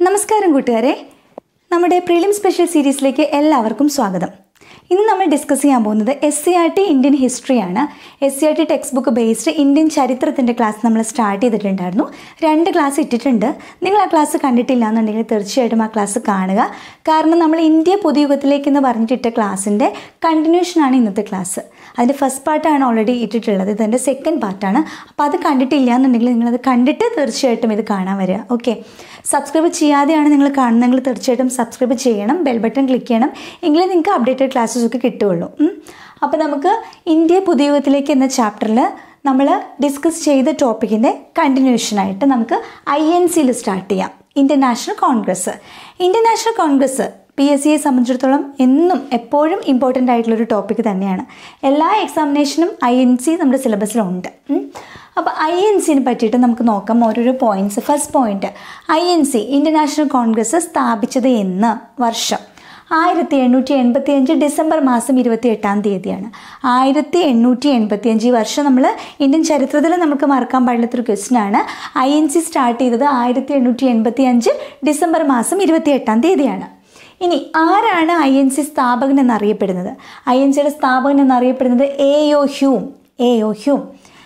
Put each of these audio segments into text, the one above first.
നമസ്കാരം കൂട്ടുകാരെ നമ്മുടെ പ്രീലിം സ്പെഷ്യൽ സീരീസിലേക്ക് എല്ലാവർക്കും സ്വാഗതം ഇന്ന് നമ്മൾ ഡിസ്കസ് ചെയ്യാൻ പോകുന്നത് S C R T Indian ഹിസ്റ്ററിയാണ് S C R T text book based Indian ചരിത്രത്തിൻ്റെ ക്ലാസ് നമ്മൾ സ്റ്റാർട്ട് ചെയ്തിട്ടുണ്ടായിരുന്നു രണ്ട് ക്ലാസ് ഇട്ടിട്ടുണ്ട് നിങ്ങൾ ആ ക്ലാസ് കണ്ടിട്ടില്ല എന്നുണ്ടെങ്കിൽ തീർച്ചയായിട്ടും ആ ക്ലാസ് കാണുക കാരണം നമ്മൾ ഇന്ത്യ പുതുയുഗത്തിലേക്ക് എന്ന് പറഞ്ഞിട്ടിട്ട ക്ലാസ്സിൻ്റെ കണ്ടിന്യൂഷനാണ് ഇന്നത്തെ ക്ലാസ് അതിൻ്റെ ഫസ്റ്റ് പാർട്ടാണ് ഓൾറെഡി ഇട്ടിട്ടുള്ളത് ഇതിൻ്റെ സെക്കൻഡ് പാർട്ടാണ് അപ്പോൾ അത് കണ്ടിട്ടില്ല എന്നുണ്ടെങ്കിൽ നിങ്ങളത് കണ്ടിട്ട് തീർച്ചയായിട്ടും ഇത് കാണാൻ വരിക ഓക്കെ സബ്സ്ക്രൈബ് ചെയ്യാതെയാണ് നിങ്ങൾ കാണുന്നതെങ്കിൽ തീർച്ചയായിട്ടും സബ്സ്ക്രൈബ് ചെയ്യണം ബെൽ ബട്ടൺ ക്ലിക്ക് ചെയ്യണം എങ്കിലേ നിങ്ങൾക്ക് അപ്ഡേറ്റഡ് ക്ലാസ്സസ് ഒക്കെ കിട്ടുകയുള്ളൂ അപ്പോൾ നമുക്ക് ഇന്ത്യ പുതുയുഗത്തിലേക്ക് എന്ന ചാപ്റ്ററിൽ നമ്മൾ ഡിസ്കസ് ചെയ്ത ടോപ്പിക്കിൻ്റെ കണ്ടിന്യൂഷനായിട്ട് നമുക്ക് ഐ എൻ സിയിൽ സ്റ്റാർട്ട് ചെയ്യാം Indian National Congress Indian National Congress P S സിയെ സംബന്ധിച്ചിടത്തോളം എന്നും എപ്പോഴും ഇമ്പോർട്ടൻ്റ് ആയിട്ടുള്ളൊരു ടോപ്പിക് തന്നെയാണ് എല്ലാ എക്സാമിനേഷനും ഐ എൻ സി നമ്മുടെ സിലബസിലുണ്ട് അപ്പോൾ ഐ എൻ സിനെ പറ്റിയിട്ട് നമുക്ക് നോക്കാം ഓരോരോ points first point I N C Indian National Congress സ്ഥാപിച്ചത് എന്ന് വർഷം ആയിരത്തി എണ്ണൂറ്റി എൺപത്തി അഞ്ച് ഡിസംബർ മാസം ഇരുപത്തി എട്ടാം തീയതിയാണ് ആയിരത്തി എണ്ണൂറ്റി എൺപത്തി അഞ്ച് ഈ വർഷം നമ്മൾ ഇന്ത്യൻ ചരിത്രത്തിൽ നമുക്ക് മറക്കാൻ പാടില്ലാത്തൊരു ക്വസ്റ്റ്യൻ ആണ് ഐ എൻ സി സ്റ്റാർട്ട് ചെയ്തത് ആയിരത്തി എണ്ണൂറ്റി എൺപത്തി അഞ്ച് ഡിസംബർ മാസം ഇരുപത്തി എട്ടാം തീയതിയാണ് ഇനി ആരാണ് ഐ എൻ സി സ്ഥാപകൻ എന്നറിയപ്പെടുന്നത് ഐ എൻ സിയുടെ സ്ഥാപകൻ എന്നറിയപ്പെടുന്നത് A O Hume A O Hume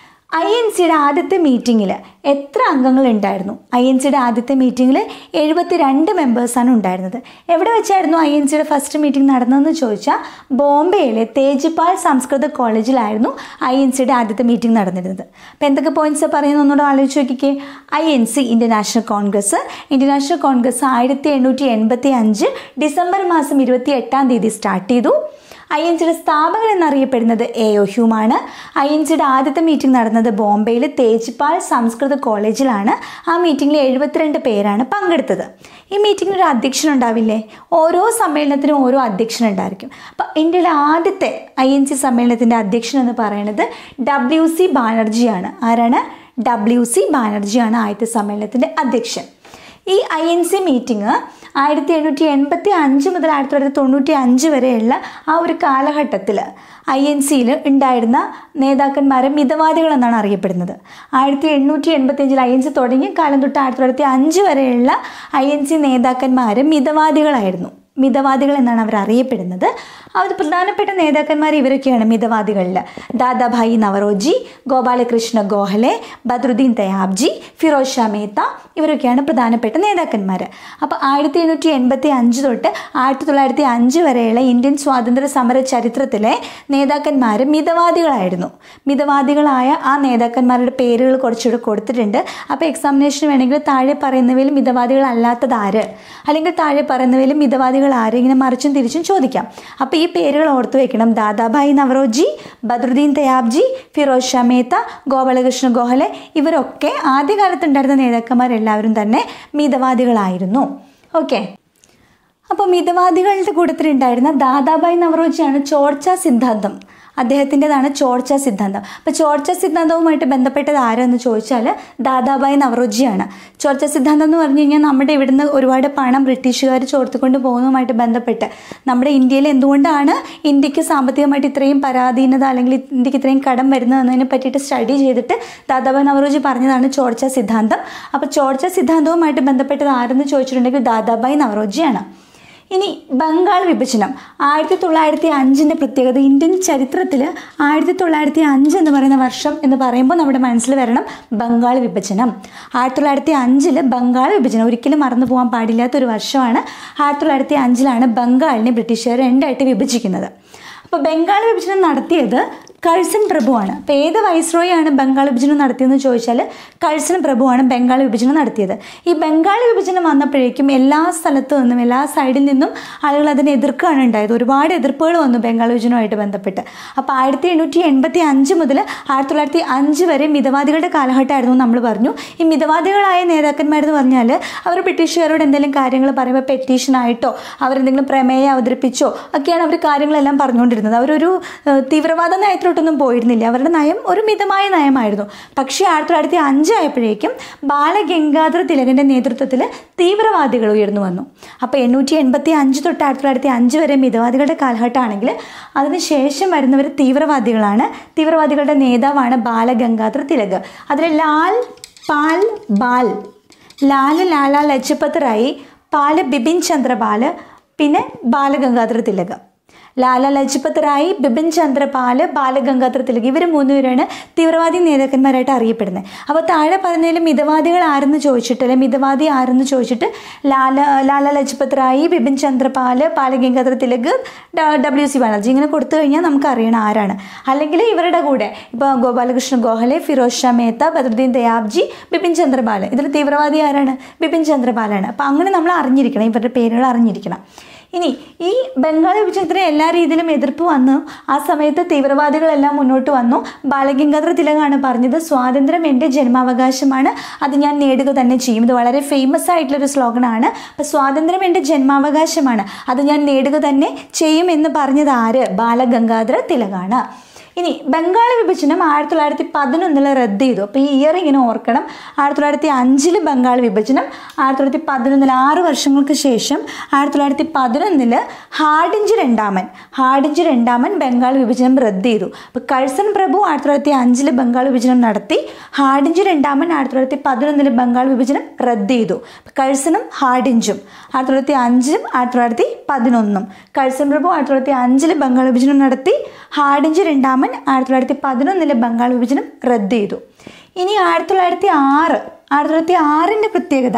I N സിയുടെ ആദ്യത്തെ മീറ്റിങ്ങിൽ എത്ര അംഗങ്ങൾ ഉണ്ടായിരുന്നു ഐ എൻ സിയുടെ ആദ്യത്തെ മീറ്റിങ്ങിൽ എഴുപത്തി രണ്ട് മെമ്പേഴ്സാണ് ഉണ്ടായിരുന്നത് എവിടെ വെച്ചായിരുന്നു ഐ എൻ സിയുടെ ഫസ്റ്റ് മീറ്റിംഗ് നടന്നതെന്ന് ചോദിച്ചാൽ ബോംബെയിലെ തേജ്പാൽ സംസ്കൃത കോളേജിലായിരുന്നു ഐ എൻ സിയുടെ ആദ്യത്തെ മീറ്റിംഗ് നടന്നിരുന്നത് അപ്പോൾ എന്തൊക്കെ പോയിന്റ്സ് പറയുന്നു ഒന്നുകൂടെ ആലോചിച്ച് നോക്കിക്കേ I N C Indian National Congress Indian National Congress ആയിരത്തി എണ്ണൂറ്റി എൺപത്തി അഞ്ച് ഡിസംബർ മാസം ഇരുപത്തി എട്ടാം തീയതി സ്റ്റാർട്ട് ചെയ്തു ഐ എൻ സിയുടെ സ്ഥാപകൻ എന്നറിയപ്പെടുന്നത് എ ഒ ഹ്യൂമാണ് ഐ എൻ സിയുടെ ആദ്യത്തെ മീറ്റിംഗ് നടന്നത് ബോംബെയിലെ തേജ്പാൽ സംസ്കൃത കോളേജിലാണ് ആ മീറ്റിംഗിൽ എഴുപത്തിരണ്ട് പേരാണ് പങ്കെടുത്തത് ഈ മീറ്റിംഗിൽ ഒരു അധ്യക്ഷൻ ഉണ്ടാവില്ലേ ഓരോ സമ്മേളനത്തിനും ഓരോ അധ്യക്ഷൻ ഉണ്ടായിരിക്കും അപ്പം ഇന്ത്യയിലെ ആദ്യത്തെ ഐ എൻ സി സമ്മേളനത്തിൻ്റെ അധ്യക്ഷൻ എന്ന് പറയുന്നത് ഡബ്ല്യു സി ബാനർജിയാണ് ആരാണ് ഡബ്ല്യു സി ബാനർജിയാണ് ആദ്യത്തെ സമ്മേളനത്തിൻ്റെ അധ്യക്ഷൻ ഈ ഐ എൻ സി മീറ്റിംഗ് ആയിരത്തി എണ്ണൂറ്റി എൺപത്തി അഞ്ച് മുതൽ ആയിരത്തി തൊള്ളായിരത്തി തൊണ്ണൂറ്റി അഞ്ച് വരെയുള്ള ആ ഒരു കാലഘട്ടത്തിൽ ഐ എൻ സിയിൽ ഉണ്ടായിരുന്ന നേതാക്കന്മാരെ മിതവാദികൾ എന്നാണ് അറിയപ്പെടുന്നത് ആയിരത്തി എണ്ണൂറ്റി എൺപത്തി അഞ്ചിൽ ഐ എൻ സി തുടങ്ങിയ കാലം തൊട്ട് ആയിരത്തി തൊള്ളായിരത്തി അഞ്ച് വരെയുള്ള ഐ എൻ സി നേതാക്കന്മാർ മിതവാദികളായിരുന്നു മിതവാദികൾ എന്നാണ് അവർ അറിയപ്പെടുന്നത് അവർ പ്രധാനപ്പെട്ട നേതാക്കന്മാർ ഇവരൊക്കെയാണ് മിതവാദികളിൽ ദാദാഭായി നവറോജി ഗോപാലകൃഷ്ണ ഗോഖലെ ബദ്രുദ്ദീൻ തയാബ്ജി ഫിറോസ് ഷാ മേത്ത ഇവരൊക്കെയാണ് പ്രധാനപ്പെട്ട നേതാക്കന്മാർ അപ്പോൾ ആയിരത്തി എണ്ണൂറ്റി എൺപത്തി അഞ്ച് തൊട്ട് ആയിരത്തി തൊള്ളായിരത്തി അഞ്ച് വരെയുള്ള ഇന്ത്യൻ സ്വാതന്ത്ര്യ സമര ചരിത്രത്തിലെ നേതാക്കന്മാർ മിതവാദികളായിരുന്നു മിതവാദികളായ ആ നേതാക്കന്മാരുടെ പേരുകൾ കുറച്ചുകൂടെ കൊടുത്തിട്ടുണ്ട് അപ്പോൾ എക്സാമിനേഷന് വേണമെങ്കിൽ താഴെ പറയുന്നവയിൽ മിതവാദികളല്ലാത്തത് ആര് അല്ലെങ്കിൽ താഴെ പറയുന്നവയിൽ മിതവാദികൾ ആര് ഇങ്ങനെ മറിച്ചും തിരിച്ചും ചോദിക്കാം അപ്പോൾ ഈ പേരുകൾ ഓർത്തു വെക്കണം ദാദാഭായ് നവറോജി ബദ്രുദ്ദീൻ തയാബ്ജി ഫിറോസ് ഷാ മേത്ത ഗോപാലകൃഷ്ണ ഗോഖലെ ഇവരൊക്കെ ആദ്യകാലത്ത് ഉണ്ടായിരുന്ന നേതാക്കന്മാരെല്ലാവരും തന്നെ മിതവാദികളായിരുന്നു ഓക്കെ അപ്പോൾ മിതവാദികളുടെ കൂട്ടത്തിലുണ്ടായിരുന്ന ദാദാഭായ് നവറോജിയാണ് ചോർച്ച സിദ്ധാന്തം അദ്ദേഹത്തിൻ്റെതാണ് ചോർച്ച സിദ്ധാന്തം അപ്പോൾ ചോർച്ച സിദ്ധാന്തവുമായിട്ട് ബന്ധപ്പെട്ടത് ആരെന്ന് ചോദിച്ചാൽ ദാദാഭായ് നവറോജിയാണ് ചോർച്ച സിദ്ധാന്തം എന്ന് പറഞ്ഞു കഴിഞ്ഞാൽ നമ്മുടെ ഇവിടുന്ന് ഒരുപാട് പണം ബ്രിട്ടീഷുകാർ ചോർത്തുകൊണ്ട് പോകുന്നതുമായിട്ട് ബന്ധപ്പെട്ട് നമ്മുടെ ഇന്ത്യയിൽ എന്തുകൊണ്ടാണ് ഇന്ത്യക്ക് സാമ്പത്തികമായിട്ട് ഇത്രയും പരാധീനത അല്ലെങ്കിൽ ഇന്ത്യക്ക് ഇത്രയും കടം വരുന്നതെന്നതിനെ പറ്റിയിട്ട് സ്റ്റഡി ചെയ്തിട്ട് ദാദാഭായ് നവറോജി പറഞ്ഞതാണ് ചോർച്ച സിദ്ധാന്തം അപ്പോൾ ചോർച്ച സിദ്ധാന്തവുമായിട്ട് ബന്ധപ്പെട്ടത് ആരെന്ന് ചോദിച്ചിട്ടുണ്ടെങ്കിൽ ദാദാഭായ് നവറോജിയാണ് ഇനി ബംഗാൾ വിഭജനം ആയിരത്തി തൊള്ളായിരത്തി അഞ്ചിൻ്റെ പ്രത്യേകത ഇന്ത്യൻ ചരിത്രത്തിൽ ആയിരത്തി തൊള്ളായിരത്തി അഞ്ച് എന്ന് പറയുന്ന വർഷം എന്ന് പറയുമ്പോൾ നമ്മുടെ മനസ്സിൽ വരണം ബംഗാൾ വിഭജനം ആയിരത്തി തൊള്ളായിരത്തി അഞ്ചിൽ ബംഗാൾ വിഭജനം ഒരിക്കലും മറന്നു പോകാൻ പാടില്ലാത്ത ഒരു വർഷമാണ് ആയിരത്തി തൊള്ളായിരത്തി അഞ്ചിലാണ് ബംഗാളിനെ ബ്രിട്ടീഷുകാർ രണ്ടായിട്ട് വിഭജിക്കുന്നത് അപ്പോൾ ബംഗാൾ വിഭജനം നടത്തിയത് കഴ്സൺ പ്രഭുവാണ് അപ്പോൾ ഏത് വൈസ്രോയാണ് ബംഗാൾ വിഭജനം നടത്തിയതെന്ന് ചോദിച്ചാൽ കഴ്സൺ പ്രഭുവാണ് ബംഗാൾ വിഭജനം നടത്തിയത് ഈ ബംഗാൾ വിഭജനം വന്നപ്പോഴേക്കും എല്ലാ സ്ഥലത്തു നിന്നും എല്ലാ സൈഡിൽ നിന്നും ആളുകൾ അതിനെ എതിർക്കുകയാണ് ഉണ്ടായത് ഒരുപാട് എതിർപ്പുകൾ വന്നു ബംഗാൾ വിഭജനവുമായിട്ട് ബന്ധപ്പെട്ട് അപ്പോൾ ആയിരത്തി എണ്ണൂറ്റി എൺപത്തി അഞ്ച് മുതൽ ആയിരത്തി തൊള്ളായിരത്തി അഞ്ച് വരെ മിതവാദികളുടെ കാലഘട്ടമായിരുന്നു നമ്മൾ പറഞ്ഞു ഈ മിതവാദികളായ നേതാക്കന്മാരെന്ന് പറഞ്ഞാൽ അവർ ബ്രിട്ടീഷുകാരോട് എന്തെങ്കിലും കാര്യങ്ങൾ പറയുമ്പോൾ പെറ്റീഷനായിട്ടോ അവരെന്തെങ്കിലും പ്രമേയം അവതരിപ്പിച്ചോ ഒക്കെയാണ് അവർ കാര്യങ്ങളെല്ലാം പറഞ്ഞുകൊണ്ടിരുന്നത് അവരൊരു തീവ്രവാദ നയത്തിലോട്ടൊന്നും പോയിരുന്നില്ല അവരുടെ നയം ഒരു മിതമായ നയമായിരുന്നു പക്ഷേ ആയിരത്തി തൊള്ളായിരത്തി അഞ്ച് ആയപ്പോഴേക്കും ബാലഗംഗാധര തിലകൻ്റെ നേതൃത്വത്തിൽ തീവ്രവാദികൾ ഉയർന്നു വന്നു അപ്പോൾ എണ്ണൂറ്റി എൺപത്തി അഞ്ച് തൊട്ട് ആയിരത്തി തൊള്ളായിരത്തി അഞ്ച് വരെ മിതവാദികളുടെ കാലഘട്ടമാണെങ്കിൽ അതിനുശേഷം വരുന്നവർ തീവ്രവാദികളാണ് തീവ്രവാദികളുടെ നേതാവാണ് ബാലഗംഗാധര തിലക് അതിൽ ലാൽ പാൽ ബാൽ ലാല ലാല ലജ്പത് റായി പാല് ബിപിൻ ചന്ദ്രപാല് പിന്നെ ബാലഗംഗാധര തിലക് ലാല ലജ്പത് റായി ബിപിൻ ചന്ദ്രപാല് ബാലഗംഗാധര തിലക് ഇവർ മൂന്നുപേരാണ് തീവ്രവാദി നേതാക്കന്മാരായിട്ട് അറിയപ്പെടുന്നത് അപ്പോൾ താഴെ പറഞ്ഞതിൽ മിതവാദികൾ ആരെന്ന് ചോദിച്ചിട്ട് അല്ലെ മിതവാദി ആരെന്ന് ചോദിച്ചിട്ട് ലാല ലാല ലജ്പത് റായി ബിപിൻ ചന്ദ്രപാല് ബാലഗംഗാധര തിലക് ഡബ്ല്യു സി ബാനർജി ഇങ്ങനെ കൊടുത്തു കഴിഞ്ഞാൽ നമുക്ക് അറിയണം ആരാണ് അല്ലെങ്കിൽ ഇവരുടെ കൂടെ ഇപ്പോൾ ഗോപാലകൃഷ്ണ ഗോഖലെ ഫിറോസ് ഷാ മേത്ത ബദ്രുദ്ദീൻ ദയാബ്ജി ബിപിൻ ചന്ദ്രപാല് ഇതിൽ തീവ്രവാദി ആരാണ് ബിപിൻ ചന്ദ്രപാലാണ് അപ്പോൾ അങ്ങനെ നമ്മൾ അറിഞ്ഞിരിക്കണം ഇവരുടെ പേരുകൾ അറിഞ്ഞിരിക്കണം ഇനി ഈ ബംഗാൾ വിഭജനത്തിന് എല്ലാ രീതിയിലും എതിർപ്പ് വന്നു ആ സമയത്ത് തീവ്രവാദികളെല്ലാം മുന്നോട്ട് വന്നു ബാലഗംഗാധര തിലകാണ് പറഞ്ഞത് സ്വാതന്ത്ര്യം എൻ്റെ ജന്മാവകാശമാണ് അത് ഞാൻ നേടുക തന്നെ ചെയ്യും ഇത് വളരെ ഫേമസ് ആയിട്ടുള്ളൊരു സ്ലോഗനാണ് അപ്പോൾ സ്വാതന്ത്ര്യം എൻ്റെ ജന്മാവകാശമാണ് അത് ഞാൻ നേടുക തന്നെ ചെയ്യും എന്ന് പറഞ്ഞത് ആര് ബാലഗംഗാധര തിലകാണ് ഇനി ബംഗാൾ വിഭജനം ആയിരത്തി തൊള്ളായിരത്തി പതിനൊന്നിൽ റദ്ദ് ചെയ്തു അപ്പോൾ ഈ ഇയർ ഇങ്ങനെ ഓർക്കണം ആയിരത്തി തൊള്ളായിരത്തി അഞ്ചിൽ ബംഗാൾ വിഭജനം ആയിരത്തി തൊള്ളായിരത്തി പതിനൊന്നിൽ ആറ് വർഷങ്ങൾക്ക് ശേഷം ആയിരത്തി തൊള്ളായിരത്തി പതിനൊന്നിൽ ഹാഡിഞ്ച് രണ്ടാമൻ ഹാഡിഞ്ച് രണ്ടാമൻ ബംഗാൾ വിഭജനം റദ്ദ് ചെയ്തു അപ്പോൾ കഴ്സൺ പ്രഭു ആയിരത്തി തൊള്ളായിരത്തി അഞ്ചിൽ ബംഗാൾ വിഭജനം നടത്തി ഹാഡിഞ്ച് രണ്ടാമൻ ആയിരത്തി തൊള്ളായിരത്തി പതിനൊന്നിൽ ബംഗാൾ വിഭജനം റദ്ദ് ചെയ്തു അപ്പോൾ കഴ്സണും ഹാഡിഞ്ചും ആയിരത്തി തൊള്ളായിരത്തി അഞ്ചിലും ആയിരത്തി തൊള്ളായിരത്തി പതിനൊന്നും കഴ്സൺ പ്രഭു ആയിരത്തി തൊള്ളായിരത്തി അഞ്ചിൽ ബംഗാൾ വിഭജനം നടത്തി ഹാഡിഞ്ച് രണ്ടാമൻ ആയിരത്തി തൊള്ളായിരത്തി പതിനൊന്നിൽ ബംഗാൾ വിഭജനം റദ്ദ് ചെയ്തു ഇനി ആയിരത്തി തൊള്ളായിരത്തി ആറ് ആയിരത്തി തൊള്ളായിരത്തി ആറിൻ്റെ പ്രത്യേകത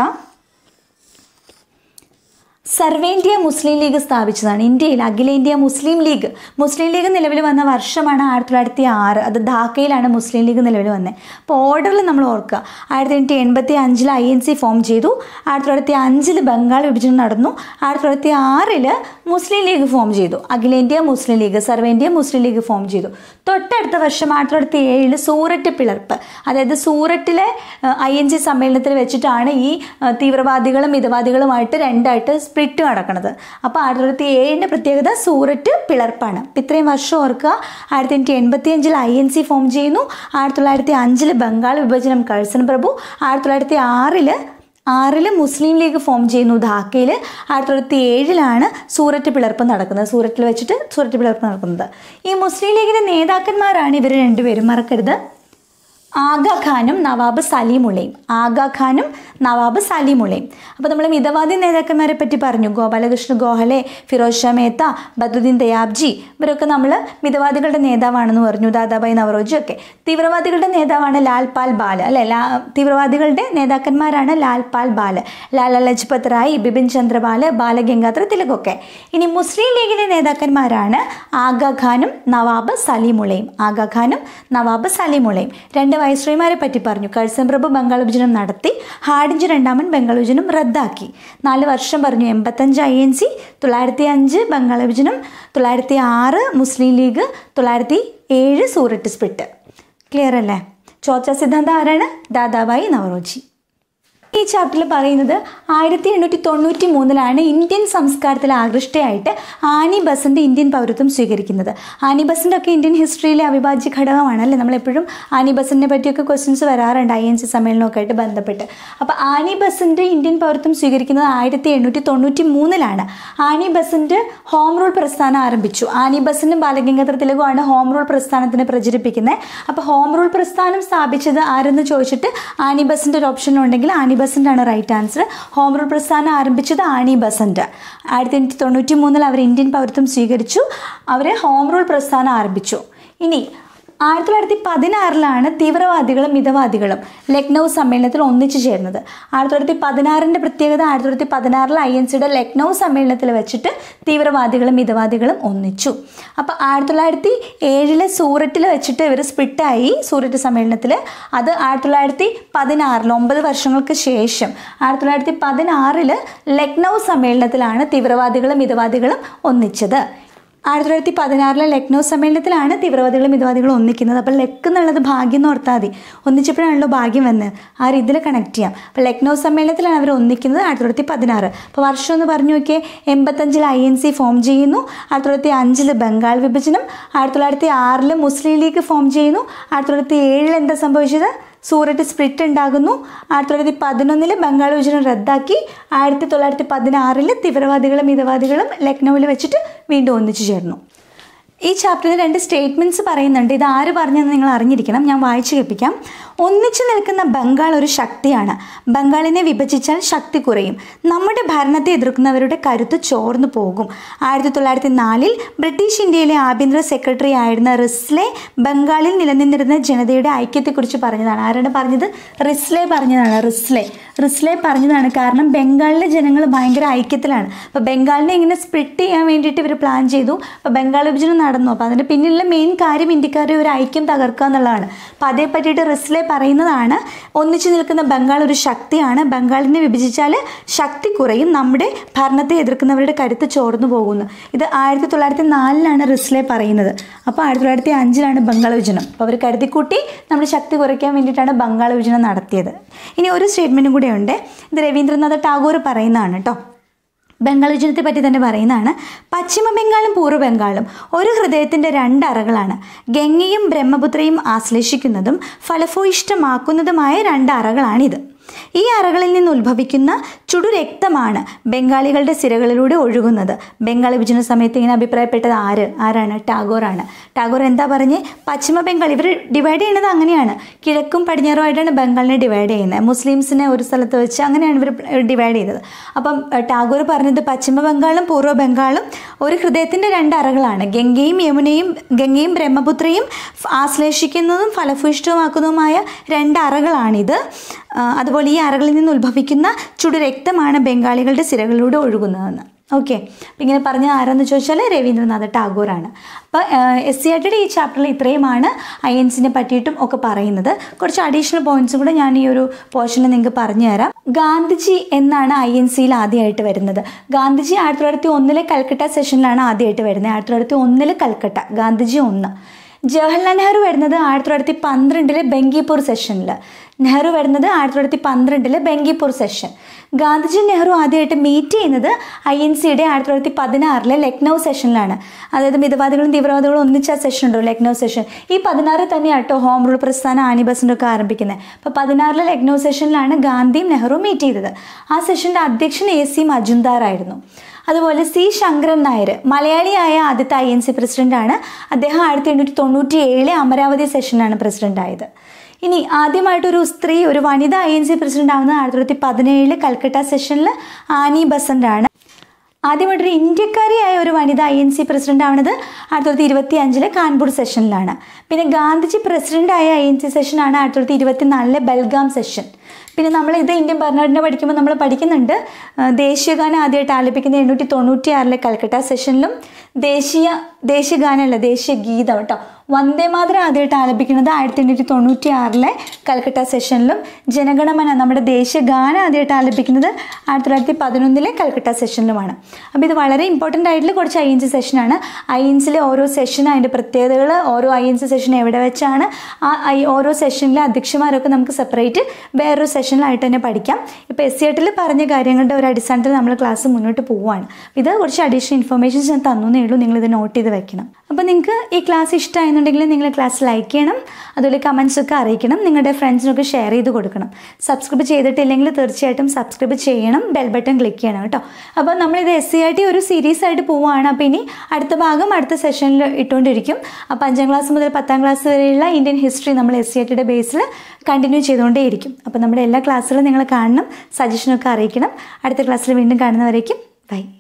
സർവേന്ത്യ മുസ്ലിം ലീഗ് സ്ഥാപിച്ചതാണ് ഇന്ത്യയിൽ അഖിലേന്ത്യാ മുസ്ലിം ലീഗ് മുസ്ലിം ലീഗ് നിലവിൽ വന്ന വർഷമാണ് ആയിരത്തി തൊള്ളായിരത്തി ആറ് അത് ധാക്കയിലാണ് മുസ്ലിം ലീഗ് നിലവിൽ വന്നത് അപ്പോൾ ഓർഡറിൽ നമ്മൾ ഓർക്കുക ആയിരത്തി തൊള്ളായിരത്തി എൺപത്തി അഞ്ചിൽ ഐ എൻ സി ഫോം ചെയ്തു ആയിരത്തി തൊള്ളായിരത്തി അഞ്ചിൽ ബംഗാൾ വിഭജനം നടന്നു ആയിരത്തി തൊള്ളായിരത്തി ആറിൽ മുസ്ലിം ലീഗ് ഫോം ചെയ്തു അഖിലേന്ത്യാ മുസ്ലിം ലീഗ് സർവേന്ത്യ മുസ്ലിം ലീഗ് ഫോം ചെയ്തു തൊട്ടടുത്ത വർഷം ആയിരത്തി തൊള്ളായിരത്തി ഏഴിൽ സൂററ്റ് പിളർപ്പ് അതായത് സൂററ്റിലെ ഐ എൻ സി സമ്മേളനത്തിൽ വെച്ചിട്ടാണ് ഈ ഏഹ്, തീവ്രവാദികളും മിതവാദികളുമായിട്ട് രണ്ടായിട്ട് സ്പ്ലിറ്റ് നടക്കുന്നത് അപ്പോൾ ആയിരത്തി തൊള്ളായിരത്തി ഏഴിൻ്റെ പ്രത്യേകത സൂററ്റ് പിളർപ്പാണ് അപ്പം ഇത്രയും വർഷം ഓർക്കുക ആയിരത്തി തൊള്ളായിരത്തി എൺപത്തി അഞ്ചിൽ ഐ എൻ സി ഫോം ചെയ്യുന്നു ആയിരത്തി തൊള്ളായിരത്തി അഞ്ചിൽ ബംഗാൾ വിഭജനം കഴ്സൺ പ്രഭു ആയിരത്തി തൊള്ളായിരത്തി ആറിൽ ആറിൽ മുസ്ലിം ലീഗ് ഫോം ചെയ്യുന്നു ധാക്കയിൽ ആയിരത്തി തൊള്ളായിരത്തി ഏഴിലാണ് സൂററ്റ് പിളർപ്പ് നടക്കുന്നത് സൂററ്റിൽ വെച്ചിട്ട് സൂററ്റ് പിളർപ്പ് നടക്കുന്നത് ഈ മുസ്ലിം ലീഗിൻ്റെ നേതാക്കന്മാരാണ് ഇവർ രണ്ടുപേരും മറക്കരുത് ആഗ ഖാനും നവാബ് സലീമുള്ളയും ആഗ ഖാനും നവാബ് സലീമുള്ളയും അപ്പോൾ നമ്മൾ മിതവാദി നേതാക്കന്മാരെ പറ്റി പറഞ്ഞു ഗോപാലകൃഷ്ണ ഗോഖലെ ഫിറോസ് ഷാ മേത്ത ബദ്രുദ്ദീൻ ദയാബ്ജി ഇവരൊക്കെ നമ്മൾ മിതവാദികളുടെ നേതാവാണെന്ന് പറഞ്ഞു ദാദാബായി നവറോജി ഒക്കെ തീവ്രവാദികളുടെ നേതാവാണ് ലാൽപാൽ ബാല് അല്ലെ ലാ തീവ്രവാദികളുടെ നേതാക്കന്മാരാണ് ലാൽപാൽ ബാല് ലാല ലജ്പത് റായ് ബിപിൻ ചന്ദ്രപാല് ബാലഗംഗാധര തിലകൊക്കെ ഇനി മുസ്ലിം ലീഗിലെ നേതാക്കന്മാരാണ് ആഗ ഖാനും നവാബ് സലീമുള്ളയും ആഗ ഖാനും നവാബ് സലീമുള്ളയും രണ്ട് വൈസ്രോയിമാരെ പറ്റി പറഞ്ഞു കഴ്സൺ പ്രഭു ബംഗാൾ വിഭജനം നടത്തി ഹാഡിഞ്ച് രണ്ടാമൻ ബംഗാൾ വിഭജനം റദ്ദാക്കി നാല് വർഷം പറഞ്ഞു എൺപത്തഞ്ച് ഐ എൻ സി തൊള്ളായിരത്തി അഞ്ച് ബംഗാൾ വിഭജനം തൊള്ളായിരത്തി ആറ് മുസ്ലിം ലീഗ് തൊള്ളായിരത്തി ഏഴ് സൂററ്റ് സ്പ്ലിറ്റ് ക്ലിയർ അല്ലേ ചോർച്ച സിദ്ധാന്തം ആരാണ് ദാദാബായി നവറോജി ഈ ചാപ്റ്ററിൽ പറയുന്നത് ആയിരത്തി എണ്ണൂറ്റി തൊണ്ണൂറ്റി മൂന്നിലാണ് ഇന്ത്യൻ സംസ്കാരത്തിൽ ആകൃഷ്ടയായിട്ട് ആനി ബസന്റ് ഇന്ത്യൻ പൗരത്വം സ്വീകരിക്കുന്നത് ആനി ബസന്റ് ഒക്കെ ഇന്ത്യൻ ഹിസ്റ്ററിയിലെ അവിഭാജ്യ ഘടകമാണ് അല്ലേ നമ്മളെപ്പോഴും ആനി ബസന്റിനെ പറ്റിയൊക്കെ ക്വസ്റ്റ്യൻസ് വരാറുണ്ട് ഐ എൻ സി സമ്മേളനമൊക്കെ ആയിട്ട് ബന്ധപ്പെട്ട് അപ്പോൾ ആനി ബസന്റ് ഇന്ത്യൻ പൗരത്വം സ്വീകരിക്കുന്നത് ആയിരത്തി എണ്ണൂറ്റി തൊണ്ണൂറ്റി മൂന്നിലാണ് ആനി ബസന്റ് ഹോം റൂൾ പ്രസ്ഥാനം ആരംഭിച്ചു ആനി ബസന്റും ബാലഗംഗാധര തിലകുമാണ് ഹോം റൂൾ പ്രസ്ഥാനത്തിന് പ്രചരിപ്പിക്കുന്നത് അപ്പോൾ ഹോം റൂൾ പ്രസ്ഥാനം സ്ഥാപിച്ചത് ആരെന്ന് ചോദിച്ചിട്ട് ആനി ബസന്റ് ഒരു ഓപ്ഷൻ ഉണ്ടെങ്കിൽ ആനി ബസന്റ് ആണ് റൈറ്റ് ആൻസർ ഹോം റൂൾ പ്രസ്ഥാനം ആരംഭിച്ചത് ആനി ബസന്റ് ആയിരത്തി എണ്ണൂറ്റി തൊണ്ണൂറ്റി മൂന്നിൽ അവർ ഇന്ത്യൻ പൗരത്വം സ്വീകരിച്ചു അവർ ഹോം റൂൾ പ്രസ്ഥാനം ആരംഭിച്ചു ഇനി ആയിരത്തി തൊള്ളായിരത്തി പതിനാറിലാണ് തീവ്രവാദികളും മിതവാദികളും ലക്നൗ സമ്മേളനത്തിൽ ഒന്നിച്ചു ചേർന്നത് ആയിരത്തി തൊള്ളായിരത്തി പതിനാറിൻ്റെ പ്രത്യേകത ആയിരത്തി തൊള്ളായിരത്തി പതിനാറിൽ ഐ എൻ സിയുടെ ലക്നൗ സമ്മേളനത്തിൽ വെച്ചിട്ട് തീവ്രവാദികളും മിതവാദികളും ഒന്നിച്ചു അപ്പോൾ ആയിരത്തി തൊള്ളായിരത്തി ഏഴിലെ സൂററ്റിൽ വെച്ചിട്ട് ഇവർ സ്പ്ലിറ്റായി സൂററ്റ് സമ്മേളനത്തിൽ അത് ആയിരത്തി തൊള്ളായിരത്തി പതിനാറിൽ ഒമ്പത് വർഷങ്ങൾക്ക് ശേഷം ആയിരത്തി തൊള്ളായിരത്തി പതിനാറിൽ ലക്നൗ സമ്മേളനത്തിലാണ് തീവ്രവാദികളും മിതവാദികളും ഒന്നിച്ചത് ആയിരത്തി തൊള്ളായിരത്തി പതിനാറിലെ ലക്നൗ സമ്മേളനത്തിലാണ് തീവ്രവാദികളും മിതവാദികളും ഒന്നിക്കുന്നത് അപ്പോൾ ലെക്ക് എന്നുള്ളത് ഭാഗ്യം എന്ന് ഓർത്താൽ മതി ഒന്നിച്ചപ്പോഴാണല്ലോ ഭാഗ്യം വന്നത് ആ രീതിയിൽ കണക്ട് ചെയ്യാം അപ്പോൾ ലക്നൗ സമ്മേളനത്തിലാണ് അവർ ഒന്നിക്കുന്നത് ആയിരത്തി തൊള്ളായിരത്തി പതിനാറ് അപ്പോൾ വർഷം എന്ന് പറഞ്ഞു നോക്കിയേ എൺപത്തഞ്ചിൽ ഐ എൻ സി ഫോം ചെയ്യുന്നു ആയിരത്തി തൊള്ളായിരത്തി അഞ്ചിൽ ബംഗാൾ വിഭജനം ആയിരത്തി തൊള്ളായിരത്തി ആറിൽ മുസ്ലിം ലീഗ് ഫോം ചെയ്യുന്നു ആയിരത്തി തൊള്ളായിരത്തി ഏഴിൽ എന്താ സംഭവിച്ചത് സൂററ്റ് സ്പ്ലിറ്റ് ഉണ്ടാകുന്നു ആയിരത്തി തൊള്ളായിരത്തി പതിനൊന്നിൽ ബംഗാൾ വിഭജനം റദ്ദാക്കി ആയിരത്തി തൊള്ളായിരത്തി പതിനാറിൽ തീവ്രവാദികളും മിതവാദികളും ലക്നൌവിൽ വെച്ചിട്ട് വീണ്ടും ഒന്നിച്ചു ചേർന്നു ഈ ചാപ്റ്ററിൽ രണ്ട് സ്റ്റേറ്റ്മെൻറ്റ്സ് പറയുന്നുണ്ട് ഇത് ആര് പറഞ്ഞതെന്ന് നിങ്ങൾ അറിഞ്ഞിരിക്കണം ഞാൻ വായിച്ചു കേൾപ്പിക്കാം ഒന്നിച്ചു നിൽക്കുന്ന ബംഗാൾ ഒരു ശക്തിയാണ് ബംഗാളിനെ വിഭജിച്ചാൽ ശക്തി കുറയും നമ്മുടെ ഭരണത്തെ എതിർക്കുന്നവരുടെ കരുത്ത് ചോർന്നു പോകും ആയിരത്തി തൊള്ളായിരത്തി നാലിൽ ബ്രിട്ടീഷ് ഇന്ത്യയിലെ ആഭ്യന്തര സെക്രട്ടറി ആയിരുന്ന റിസ്ലെ ബംഗാളിൽ നിലനിന്നിരുന്ന ജനതയുടെ ഐക്യത്തെക്കുറിച്ച് പറഞ്ഞതാണ് ആരാണ് പറഞ്ഞത് റിസ്ലെ പറഞ്ഞതാണ് റിസ്ലെ റിസ്ലെ പറഞ്ഞതാണ് കാരണം ബംഗാളിലെ ജനങ്ങൾ ഭയങ്കര ഐക്യത്തിലാണ് അപ്പോൾ ബംഗാളിനെ ഇങ്ങനെ സ്പ്ലിറ്റ് ചെയ്യാൻ വേണ്ടിയിട്ട് ഇവർ പ്ലാൻ ചെയ്തു അപ്പോൾ ബംഗാൾ വിഭജനം നടന്നു അപ്പോൾ അതിൻ്റെ പിന്നിലുള്ള മെയിൻ കാര്യം ഇന്ത്യക്കാരുടെ ഒരു ഐക്യം തകർക്കുക എന്നുള്ളതാണ് അപ്പോൾ അതേ പറ്റിയിട്ട് റിസ്ലെ പറയുന്നതാണ് ഒന്നിച്ചു നിൽക്കുന്ന ബംഗാൾ ഒരു ശക്തിയാണ് ബംഗാളിനെ വിഭജിച്ചാൽ ശക്തി കുറയും നമ്മുടെ ഭരണത്തെ എതിർക്കുന്നവരുടെ കരുത്ത് ചോർന്നു പോകുന്നു ഇത് ആയിരത്തി തൊള്ളായിരത്തി നാലിലാണ് റിസ്ലെ പറയുന്നത് അപ്പോൾ ആയിരത്തി തൊള്ളായിരത്തി അഞ്ചിലാണ് ബംഗാൾ വിഭജനം അപ്പോൾ അവർ കരുതിക്കൂട്ടി നമ്മുടെ ശക്തി കുറയ്ക്കാൻ വേണ്ടിയിട്ടാണ് ബംഗാൾ വിഭജനം നടത്തിയത് ഇനി ഒരു സ്റ്റേറ്റ്മെൻറ്റും കൂടെ ഉണ്ട് ഇത് രവീന്ദ്രനാഥ് ടാഗോർ പറയുന്നതാണ് കേട്ടോ ബംഗാൾ വിഭജനത്തെ പറ്റി തന്നെ പറയുന്നതാണ് പശ്ചിമ ബംഗാളും പൂർവ്വ ബംഗാളും ഒരു ഹൃദയത്തിൻ്റെ രണ്ട് അറകളാണ് ഗംഗയും ബ്രഹ്മപുത്രയും ആശ്ലേഷിക്കുന്നതും ഫലഭൂയിഷ്ടമാക്കുന്നതുമായ രണ്ട് അറകളാണിത് ഈ അറകളിൽ നിന്ന് ഉത്ഭവിക്കുന്ന ചുടുരക്തമാണ് ബംഗാളികളുടെ സിരകളിലൂടെ ഒഴുകുന്നത് ബംഗാൾ വിഭജന സമയത്ത് ഇങ്ങനെ അഭിപ്രായപ്പെട്ടത് ആര് ആരാണ് ടാഗോറാണ് ടാഗോർ എന്താ പറഞ്ഞ് പശ്ചിമ ബംഗാൾ ഇവർ ഡിവൈഡ് ചെയ്യുന്നത് അങ്ങനെയാണ് കിഴക്കും പടിഞ്ഞാറുമായിട്ടാണ് ബംഗാളിനെ ഡിവൈഡ് ചെയ്യുന്നത് മുസ്ലിംസിനെ ഒരു സ്ഥലത്ത് വെച്ച് അങ്ങനെയാണ് ഇവർ ഡിവൈഡ് ചെയ്തത് അപ്പം ഏഹ്, ടാഗോർ പറഞ്ഞത് പശ്ചിമ ബംഗാളും പൂർവ്വ ബംഗാളും ഒരു ഹൃദയത്തിൻ്റെ രണ്ട് അറകളാണ് ഗംഗയും യമുനയും ഗംഗയും ബ്രഹ്മപുത്രയും ഫ് ആശ്ലേഷിക്കുന്നതും ഫലഭൂയിഷ്ടമാക്കുന്നതുമായ രണ്ട് അറകളാണിത് ആ, അതുപോലെ ഈ അറകളിൽ നിന്ന് ഉത്ഭവിക്കുന്ന ചുടുരക്തമാണ് ബംഗാളികളുടെ സിരകളിലൂടെ ഒഴുകുന്നതെന്ന് ഓക്കെ അപ്പം ഇങ്ങനെ പറഞ്ഞ ആരാന്ന് ചോദിച്ചാൽ രവീന്ദ്രനാഥ് ടാഗോറാണ് അപ്പോൾ എസ് സി ആർ ടിയുടെ ഈ ചാപ്റ്ററിൽ ഇത്രയുമാണ് ഐ എൻസിനെ പറ്റിയിട്ടും ഒക്കെ പറയുന്നത് കുറച്ച് അഡീഷണൽ പോയിന്റ്സും കൂടെ ഞാൻ ഈ ഒരു പോർഷനിൽ നിങ്ങൾക്ക് പറഞ്ഞു തരാം ഗാന്ധിജി എന്നാണ് ഐ എൻ സിയിൽ ആദ്യമായിട്ട് വരുന്നത് ഗാന്ധിജി ആയിരത്തി തൊള്ളായിരത്തി ഒന്നിലെ കൽക്കട്ട സെഷനിലാണ് ആദ്യമായിട്ട് വരുന്നത് ആയിരത്തി തൊള്ളായിരത്തി ഒന്നിൽ കൽക്കട്ട ഗാന്ധിജി ഒന്ന് ജവഹർലാൽ നെഹ്റു വരുന്നത് ആയിരത്തി തൊള്ളായിരത്തി പന്ത്രണ്ടിലെ ബംഗിപ്പൂർ സെഷനിൽ നെഹ്റു വരുന്നത് ആയിരത്തി തൊള്ളായിരത്തി പന്ത്രണ്ടിലെ ബംഗിപ്പൂർ സെഷൻ ഗാന്ധിജി നെഹ്റു ആദ്യമായിട്ട് മീറ്റ് ചെയ്യുന്നത് ഐ എൻ സിയുടെ ആയിരത്തി തൊള്ളായിരത്തി പതിനാറിലെ ലക്നൗ സെഷനിലാണ് അതായത് മിതവാദികളും തീവ്രവാദികളും ഒന്നിച്ച സെഷൻ ഉണ്ടോ ലക്നൗ സെഷൻ ഈ പതിനാറിൽ തന്നെയാണ് കേട്ടോ ഹോം റൂൾ പ്രസ്ഥാനം ആനി ബസൻ്റ് ഒക്കെ ആരംഭിക്കുന്നത് അപ്പോൾ പതിനാറിലെ ലക്നൗ സെഷനിലാണ് ഗാന്ധിയും നെഹ്റുവും മീറ്റ് ചെയ്തത് ആ സെഷൻ്റെ അധ്യക്ഷൻ എ സി മജുംദാർ ആയിരുന്നു അതുപോലെ സി ശങ്കരൻ നായർ മലയാളിയായ ആദ്യത്തെ ഐ എൻ സി പ്രസിഡന്റാണ് അദ്ദേഹം ആയിരത്തി എണ്ണൂറ്റി തൊണ്ണൂറ്റി ഏഴിലെ അമരാവതി സെഷനാണ് പ്രസിഡന്റ് ആയത് ഇനി ആദ്യമായിട്ടൊരു സ്ത്രീ ഒരു വനിത ഐ എൻ സി പ്രസിഡന്റ് ആവുന്നത് ആയിരത്തി തൊള്ളായിരത്തി പതിനേഴില് കൽക്കട്ട സെഷനിൽ ആനി ബസന്റ് ആണ് ആദ്യമായിട്ടൊരു ഇന്ത്യക്കാരിയായ ഒരു വനിത ഐ എൻ സി പ്രസിഡന്റ് ആവുന്നത് ആയിരത്തി തൊള്ളായിരത്തി ഇരുപത്തി അഞ്ചിലെ കാൺപൂർ സെഷനിലാണ് പിന്നെ ഗാന്ധിജി പ്രസിഡന്റായ ഐ എൻ സി സെഷനാണ് ആയിരത്തി തൊള്ളായിരത്തി ഇരുപത്തിനാലിലെ ബൽഗാം സെഷൻ പിന്നെ നമ്മൾ ഇത് ഇന്ത്യൻ ഭരണഘടന പഠിക്കുമ്പോൾ നമ്മൾ പഠിക്കുന്നുണ്ട് ആ, ദേശീയഗാനം ആദ്യമായിട്ട് ആലപിക്കുന്ന എണ്ണൂറ്റി തൊണ്ണൂറ്റി ആറിലെ കൽക്കട്ട സെഷനിലും ദേശീയ ദേശീയഗാനമല്ല ദേശീയ ഗീതം കേട്ടോ വന്ദേ മാതരം ആദ്യമായിട്ട് ആലപിക്കുന്നത് ആയിരത്തി എണ്ണൂറ്റി തൊണ്ണൂറ്റി ആറിലെ കൽക്കട്ട സെഷനിലും ജനഗണമന നമ്മുടെ ദേശീയ ഗാനം ആദ്യമായിട്ട് ആലപിക്കുന്നത് ആയിരത്തി തൊള്ളായിരത്തി പതിനൊന്നിലെ കൽക്കട്ട സെഷനിലുമാണ് അപ്പോൾ ഇത് വളരെ ഇമ്പോർട്ടൻ്റ് ആയിട്ടുള്ള കുറച്ച് ഐ എൻ സി സെഷനാണ് ഐ എൻ സിയിലെ ഓരോ സെഷനും അതിൻ്റെ പ്രത്യേകതകൾ ഓരോ ഐ എൻ സി സെഷൻ എവിടെ വെച്ചാണ് ആ ഐ ഓരോ സെഷനിലെ അധ്യക്ഷന്മാരൊക്കെ നമുക്ക് സെപ്പറേറ്റ് വേറൊരു സെഷനിലായിട്ട് തന്നെ പഠിക്കാം ഇപ്പോൾ എസ് സി എട്ടിൽ പറഞ്ഞ കാര്യങ്ങളുടെ ഒരു അടിസ്ഥാനത്തിൽ നമ്മൾ ക്ലാസ് മുന്നോട്ട് പോവുകയാണ് ഇത് കുറച്ച് അഡീഷണൽ ഇൻഫർമേഷൻസ് ഞാൻ തന്നേ ഉള്ളൂ നിങ്ങളിത് നോട്ട് ചെയ്ത് വെക്കണം അപ്പോൾ നിങ്ങൾക്ക് ഈ ക്ലാസ് ഇഷ്ടമായെന്നുണ്ടെങ്കിൽ നിങ്ങൾ ക്ലാസ് ലൈക്ക് ചെയ്യണം അതുപോലെ കമൻസ് ഒക്കെ അറിയിക്കണം നിങ്ങളുടെ ഫ്രണ്ട്സിനൊക്കെ ഷെയർ ചെയ്ത് കൊടുക്കണം സബ്സ്ക്രൈബ് ചെയ്തിട്ടില്ലെങ്കിൽ തീർച്ചയായിട്ടും സബ്സ്ക്രൈബ് ചെയ്യണം ബെൽ ബട്ടൺ ക്ലിക്ക് ചെയ്യണം കേട്ടോ അപ്പോൾ നമ്മളിത് എസ് സി ആർ ടി ഒരു സീരീസ് ആയിട്ട് പോവുകയാണ് അപ്പോൾ ഇനി അടുത്ത ഭാഗം അടുത്ത സെഷനിൽ ഇട്ടുകൊണ്ടിരിക്കും അപ്പോൾ അഞ്ചാം ക്ലാസ് മുതൽ പത്താം ക്ലാസ് വരെയുള്ള ഇന്ത്യൻ ഹിസ്റ്ററി നമ്മൾ എസ് സി ആർ ടിയുടെ ബേസിൽ കണ്ടിന്യൂ ചെയ്തുകൊണ്ടേയിരിക്കും അപ്പോൾ നമ്മുടെ എല്ലാ ക്ലാസ്സുകളും നിങ്ങൾ കാണണം സജഷനൊക്കെ അറിയിക്കണം അടുത്ത ക്ലാസ്സിൽ വീണ്ടും കാണുന്നവരേക്കും ബൈ